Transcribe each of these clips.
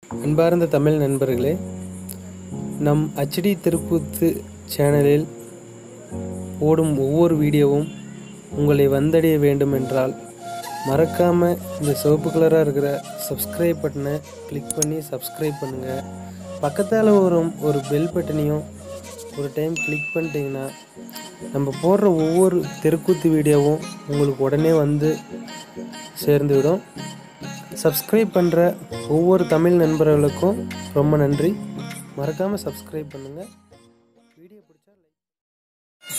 அன்பார்ந்த தமிழ் நண்பர்களே நம் அச்டி திருப்பூத்து சேனலில் போடும் ஒவ்வொரு வீடியோவும் உங்களை வந்தடைய வேண்டுமென்றால் மறக்காமல் இந்த சிவப்பு கலராக இருக்கிற சப்ஸ்கிரைப் பட்டனை கிளிக் பண்ணி சப்ஸ்கிரைப் பண்ணுங்கள் பக்கத்தால் வரும் ஒரு பெல் பட்டனையும் ஒரு டைம் கிளிக் பண்ணிட்டீங்கன்னா நம்ம போடுற ஒவ்வொரு தெருக்கூத்து வீடியோவும் உங்களுக்கு உடனே வந்து சேர்ந்துவிடும் சப்ஸ்கிரைப் பண்ணுற ஒவ்வொரு தமிழ் நண்பர்களுக்கும் ரொம்ப நன்றி மறக்காமல் சப்ஸ்கிரைப் பண்ணுங்கள் வீடியோ பிடிச்சா like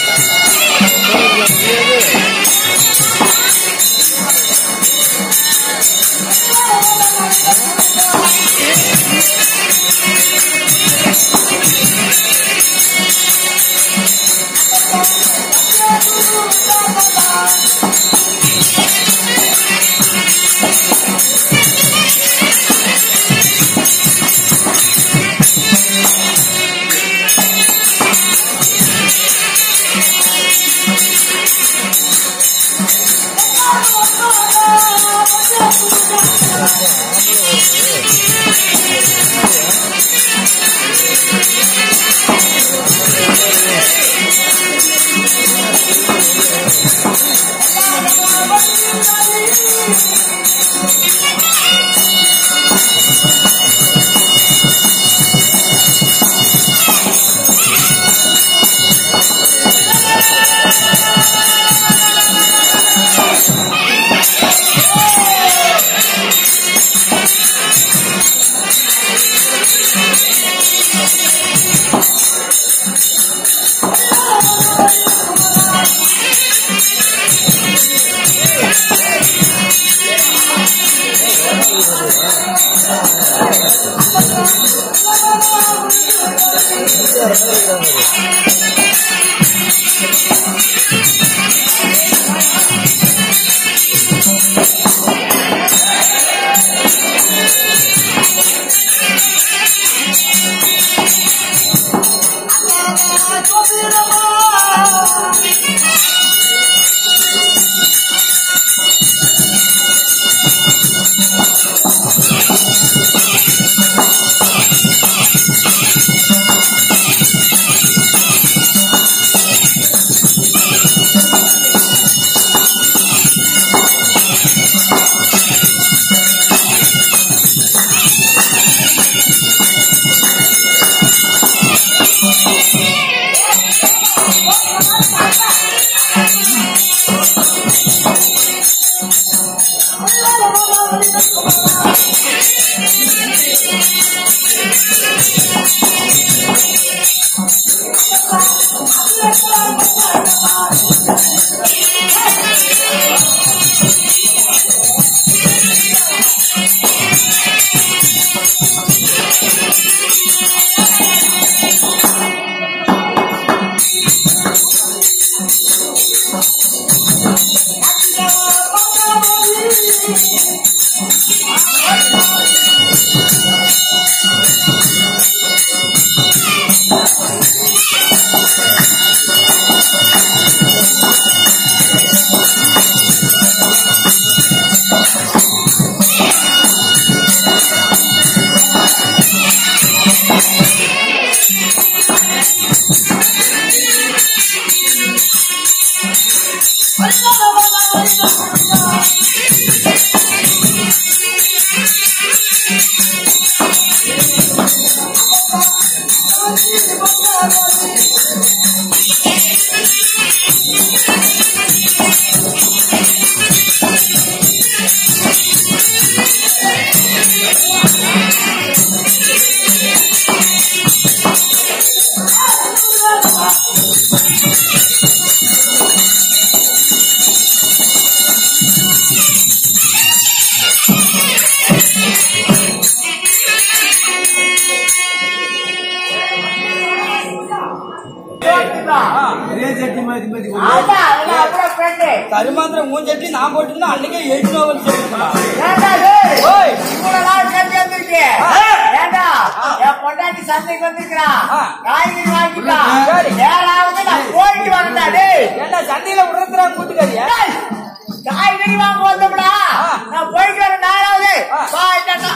ஆமா, அவன் அப்புறம் friend. கருமாந்திரம் மூணு சட்டி நான் போட்டுருந்தா அன்னைக்கே எயிட் ஓவர் சொல்லிருக்கலாம் ஏண்டா டேய்? ஓய். இவ்வளவு நாள் சேர்ந்து வந்திருக்கு. ஆ. ஏண்டா, என் பொண்டாட்டி சந்தைக்கு வந்திருக்கிறான். ஆ. காய்கறி வாங்கிட்டான். சரி. ஏழாவது நான் போயிட்டு வரேன்டா, டேய். ஏண்டா சந்தையில விடுறதுல கூட்டுக்காரியா டேய், காய்கறி வாங்க வந்தோம்டா ஆ. நான் போயிட்டு வரேன் நாலாவது ஆ. பாய் டாட்டா ஏய்,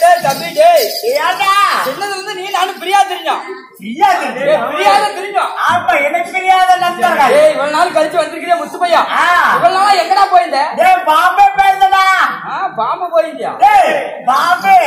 டேய் தம்பி டேய் ஏண்டா சின்னதுல இருந்து நீ நானும் பிரியா தெரிஞ்சோம் தெரியாது டேய், பிரியாத தெரிஞ்சோம் ஆமா எனக்கு தெரியாத நண்பர்கள் டேய் இவ்வளவு நாள் கழிச்சு வந்திருக்கிறியா முத்து பையா ஆ. இவ்வளவு நாளா எங்கடா போயிருந்த டேய் பாம்பே பேசுதா ஆ, பாம்பு போயிருந்தியா டேய் பாம்பே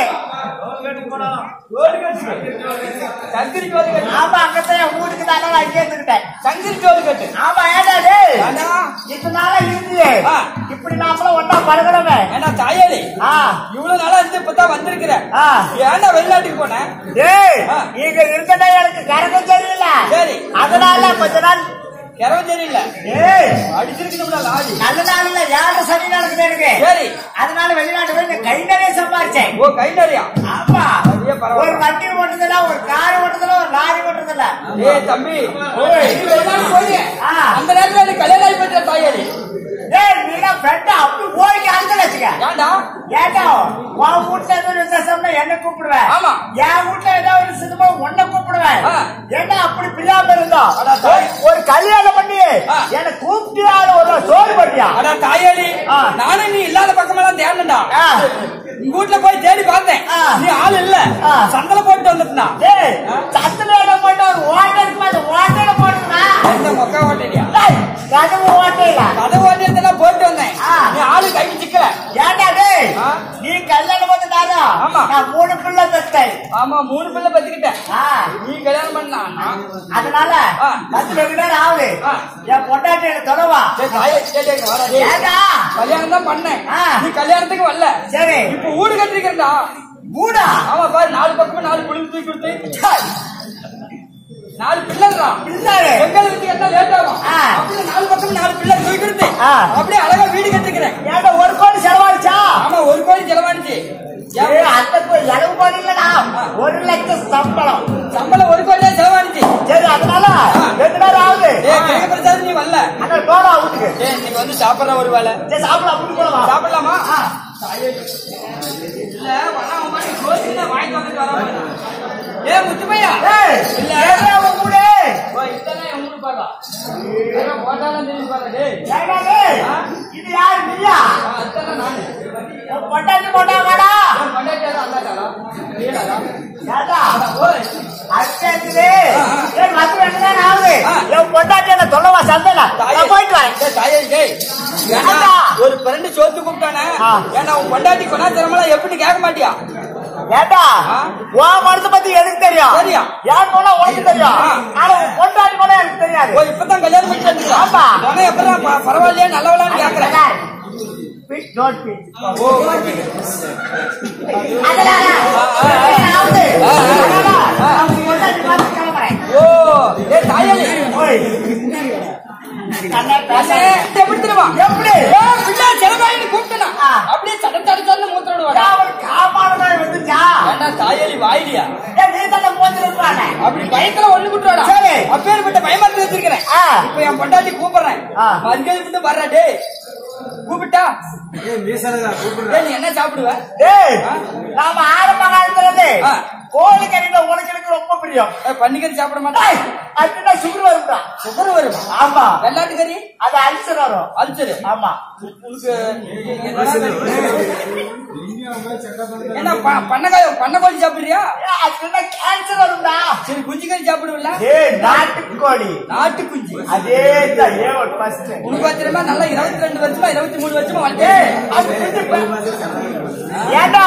சங்கிரி ஜோதி கட்டு ஆமா அங்கதான் என் வீட்டுக்கு தானே நான் இங்கே இருந்துக்கிட்டேன் சங்கிரி ஜோதி கட்டு ஆமா ஏண்டா டேய் ஏண்டா? இதனால இருந்தியே ஆ. இப்படி நாமளும் ஒன்னா பழகிறோமே ஏண்டா தாயாளி ஆ இவ்வளவு நாளா இருந்து இப்பதான் வந்திருக்கிற ஆ. ஏன்டா வெளிநாட்டுக்கு போன டேய் ஆ. இங்க இருக்கடா எனக்கு கரகம் சரியில்ல சரி. அதனால கொஞ்ச நாள் கிரவம் தெரியல டேய் அடிச்சிருக்கணும்ல லாரி நல்ல நாள்ல ஏழரை சனி நடக்குது எனக்கு சரி அதனால வெளிநாட்டு போய் இந்த கை நிறைய சம்பாரிச்சேன் ஓ கை நிறையா ஆமா சரியா பரவாயில்ல. ஒரு வண்டி ஓட்டுதல ஒரு கார் ஓட்டுதல ஒரு லாரி ஓட்டுதல ஏய் தம்பி நீ வெளிநாட்டு போறிய ஆ. அந்த நேரத்துல எனக்கு கல்யாணம் ஆகி போயிட்ட தாயாளி டேய் நீடா ஃப்ரெண்ட் அப்படி போய் அங்க வச்சுக்க ஏன்டா ஏண்டா உன் வீட்டுல ஏதோ ஒரு விசேஷம்னா என்ன கூப்பிடுவேன் ஆமா. என் வீட்டுல ஏதோ ஒரு சினிமா உன்னை கூப்பிடுவேன் ஆ. ஏண்டா அப்படி பிரியாம இருந்தோம் அடா தாய். ஒரு- ஒரு கல்யாணம் பண்ணி ஆ. என்ன கூப்பிட்டியால ஒரு சோறு பண்ணியா அடா தாயாளி ஆ. நானும் நீ இல்லாத பக்கமெல்லாம் தேடண்டா ஆ. உங்க வீட்டுல போய் தேடி பார்த்தேன் ஆ. நீ ஆள் இல்ல ஆ. சந்தல போட்டு வந்துட்டா டேய் சத்துல இடம் போட்டு ஒரு ஓட்டலுக்கு மேல ஓட்டல போட்டுனா இந்த மொக்கா ஓட்டலையா டேய் கதவு ஓட்டையில கதை ஓட்டியதெல்லாம் போட்டு வந்தேன் ஆ. நீ ஆளு கைக்கு சிக்கல ஏண்டா டேய் ஆ. நீ கல்யாணம் பண்ணிட்டாரா ஆமா. நான் மூணு பிள்ளை பெற்றேன் ஆமா மூணு பிள்ளை பத்துக்கிட்டேன் ஆ. நீ கல்யாணம் பண்ணா நான் அதனால ஆ. பத்து ரெண்டு நேரம் ஆகுது ஆ. என் பொண்டாட்டி எனக்கு தொடவா டேய் தாயே, டேய், டேய், வாடா, டேய். ஏண்டா கல்யாணம் தான் பண்ணேன் ஆ. நீ கல்யாணத்துக்கு வரல சரி இப்ப வீடு கட்டிருக்கிறா மூடா ஆமா பாரு நாலு பக்கமும் நாலு குளிர் தூக்கி கொடுத்து நாலு பிள்ளைங்களா பிள்ளைங்க. எங்களை விட்டு கட்டா லேட் ஆகும் ஆ. அப்படியே நாலு பக்கம் நாலு பிள்ளை தூக்கி கொடுத்து ஆ. அப்படியே அழகா வீடு கட்டிருக்கிறேன் ஏண்டா ஒரு கோடி செலவாயிச்சா ஆமா ஒரு கோடி செலவானுச்சு ஏய், அந்த கோ- இளவு கோடி இல்லடா ஒரு லட்சம் சம்பளம் சம்பளம் ஒரு கோடி தான் செலவானுச்சு சரி அதனால ரெண்டு நேரம் ஆகுது ஏ கிரகப்பிரசாத் நீ வரல அண்ணா டோலா வீட்டுக்கு ஏ நீங்க வந்து சாப்பிடுற ஒரு வேலை சரி சாப்பிடலாம் வீட்டுக்கு போலாம் சாப்பிடலாமா ஆ. இல்ல வண்ணா உன் மாதிரி கோச்சு தான் வாங்கிட்டு வந்துட்டு வர ஏ முத்துமையா ஏய், இல்ல. ஏண்டா உன் வீடு? ஓ, இதெல்லாம் என் ஊரு பாருடா. இதெல்லாம் போட்டாலும் தெரியும் பாருடா, டேய். ஏண்டா டேய், இது யாரு நீயா ஆ, இதெல்லாம் நானு. உன் பொண்டாட்டி போட்டாங்கடா என் பொண்டாட்டியாரா, அந்தாக்காரா? நீடாடா? ஏண்டா ஓய், அடுத்தது ஆ, ஆ. ஏய் வந்து ரெண்டு நேரம் ஆகுது ஆ. என் பொண்டாட்டி என்ன சொல்லவா சந்தையில தாயே. நான் போயிட்டு வரேன் டேய், தாயே, டேய். ஏண்டா, ஏண்டா? ஒரு பிறண்டு சோத்து கூப்பிட்டானே ஆ. ஏண்டா உன் பொண்டாட்டி கொண்டாத்திரமெல்லாம் எப்படி கேட்க மாட்டியா ஏண்டா ஆ. உன் மனசை பத்தி எனக்கு தெரியும் தெரியும். யார் போனா உனக்கு தெரியும் ஆ. ஆனா உன் பொண்டாட்டி போனா எனக்கு தெரியாது ஓ இப்பதான் கல்யாணம் பண்ணி வந்துருக்கா ஆமா. உன எப்பதான் ப- பரவாயில்லையா நல்லவளான்னு கேக்குறேன் Fit, not fit. ஓ அதனால, ஆ, ஆ. ரெண்டு நேரம் ஆகுது. ஆ, ஆ. அதனால, ஆ. நான் உன் பொண்டாட்டி பார்த்து கிளம்புறேன். ஓ ஏ தாயாளி ஓய். கண்ணே பேசாத. அண்ணே, எப்படி தெரியுமா எப்படி? ஏ, பிள்ளை செலவாயின்னு கூப்பிட்டனா ஆ. அப்படியே சட சட சடன்னு மூத்திர விடுவாடா அவன் காமான நோய் வந்துச்சா? ஏண்டா தாயாளி வாயிலியா ஏய், நீ தானே மூஞ்சில இருப்பானே. அப்படி பயத்துல ஒண்ணு விட்டுவாடா சரி. அப்பேற்பட்ட பயமாத்தி வச்சிருக்கிறேன் ஆ. இப்ப என் பொண்டாட்டி கூப்பிடுறேன் ஆ. மறுக்கை விட்டு வர்றா டேய் கூப்பிட்டா ஏய், நீ என்ன சாப்பிடுவ டேய், ஆ. நாம ஆரம்ப காலத்துல இருந்து ஆ. கோழி கறியில உனக்கு எனக்கு ரொம்ப பிரியம் ஏய், பன்னிக்கறி சாப்பிட டேய், மாட்டேன் அதுக்குன்னா சுகர் வரும்டா சுகர் வரும் ஆமா வெள்ளாட்டு கறி அது அல்சர் வரும் அல்சரு ஆமா உனக்கு என்ன ப- பண்ணக்காய பண்ணக்கோழி சாப்பிடுறியா ஏய், அதுக்குன்னா கேன்சர் வரும்டா சரி குஞ்சு கறி சாப்பிடுவில்ல ஏய் நாட்டுக்கோழி நாட்டு குஞ்சு அதே தான் ஏ ஒரு ஃபர்ஸ்ட் உனக்கு வச்சிருந்தா நல்லா இருபத்தி ரெண்டு வருஷமா இருபத்தி மூணு வருஷமா ஏய் வளர்த்தேன் அது குஞ்சு ப- ஏண்டா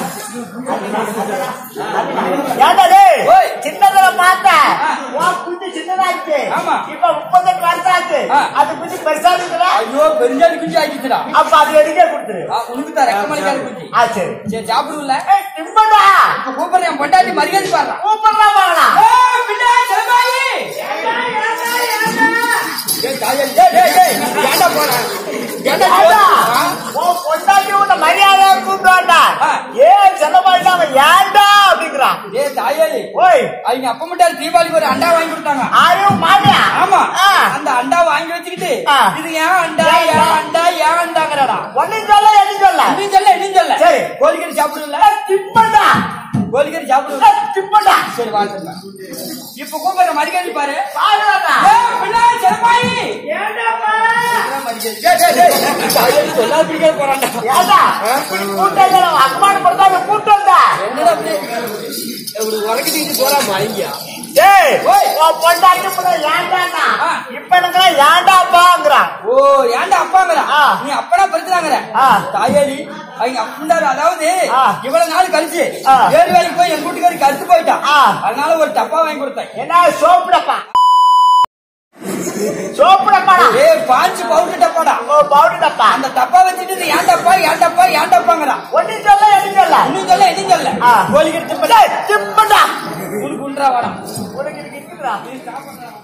ஏண்டா டேய் ஓய். சின்னதுல பார்த்தேன் ஆ. உன் குஞ்சு சின்னதாச்சு ஆமா. இப்ப முப்பத்தெட்டு வருஷம் ஆச்சு ஆ. அது குஞ்சு பெருசா இருக்குதா ஐயோ பெருஞ்சாலி குஞ்சு ஆக்கிச்சுடா அப்ப அது எடுக்க கொடுத்துரு ஆ, உனக்கு தான் ரெக்கமணிக்கார குஞ்சு ஆ சரி சரி சாப்பிடுவில்ல ஏய் திம்படா இப்ப கூப்பிடுற என் பொண்டாட்டி மரியாதை பாடுறா கூப்பிடுறா வாங்கடா ஏய், பிள்ளை, செலவாயி. ஏய், தாயாடி, டேய், டேய், டேய், ஏன்டா போற? ஏன்டா ஏண்டா, ஆ? உன் பொண்டாட்டி உன்னை மரியாதை கூப்பிடுவாண்டா ஆ. ஏன் செல்லமாட்டா அவன் ஏன்டா அப்படிங்கிறான் ஏய், தாயாடி, ஓய் அவங்க அப்பா மட்டும் தீபாவளிக்கு ஒரு அண்டா வாங்கி கொடுத்தாங்க ஆயும் மாட்டியா ஆமா ஆ. அந்த அண்டா வாங்கி வச்சுக்கிட்டு ஆ. இது ஏன் அண்டா ஏன் அண்டா ஏன் அண்டாங்கறடா ஒன்னும் சொல்ல எதுவும் சொல்ல இன்னும் சொல்ல இன்னும் சொல்ல சரி. கோழிக்கறி சாப்பிடுவில்ல திம்படா கோழிக்கறி சாப்பிடுவில்ல திம்படா சரி வா சொல்ல இப்ப கூப்பிடுற மரியாதை பாரு பாருடா ஏய், பிள்ளை, செலவாயி. ஏண்டாப்பா இதுதான் மரியாதை டேய், டேய், டேய். தாயாடி சொல்லாத பிடிக்காத போறான்டா ஏண்டா இப்படி கூட்டம் அக்மானப்படுத்தா அந்த கூட்டம் தான் என்னடா அப்படி ஒரு உறக்கிட்டு போறாமா ஐயா டேய் ஓய். உன் பொண்டாட்டி புள்ள ஏன்டான்னா ஆ. இப்ப எனக்கு ஏன்டாப்பாங்கிறான் ஓ ஏன்டா அப்பாங்கற ஆ. நீ அப்பனா பிரச்சனாங்கற ஆ. தாயாடி அவங்க அப்பந்தாரு அதாவது ஆ. இவ்வளவு நாள் கழிச்சு ஆ. ஏழு வேலைக்கு போய் என் கூட்டுக்காரி கருத்து போயிட்டான் ஆ. அதனால ஒரு டப்பா வாங்கி கொடுத்தேன் என்ன சோப்பு டப்பா சோப்பு டப்பாடா ஏ பாஞ்சு பவுடர் டப்பாடா ஓ பவுடர் டப்பா அந்த டப்பா வச்சுட்டு நீ ஏன் டப்பா ஏன் டப்பா ஏன் டப்பாங்கறா ஒண்ணு சொல்ல எது சொல்ல இன்னும் சொல்ல எதுவும் சொல்ல ஆ. கோழிக்கிட்டு டேய், திப்படா உனக்கு உன்றா வாடா உனக்கு இதுக்கு இருக்குடா நீ சாப்பிடுறா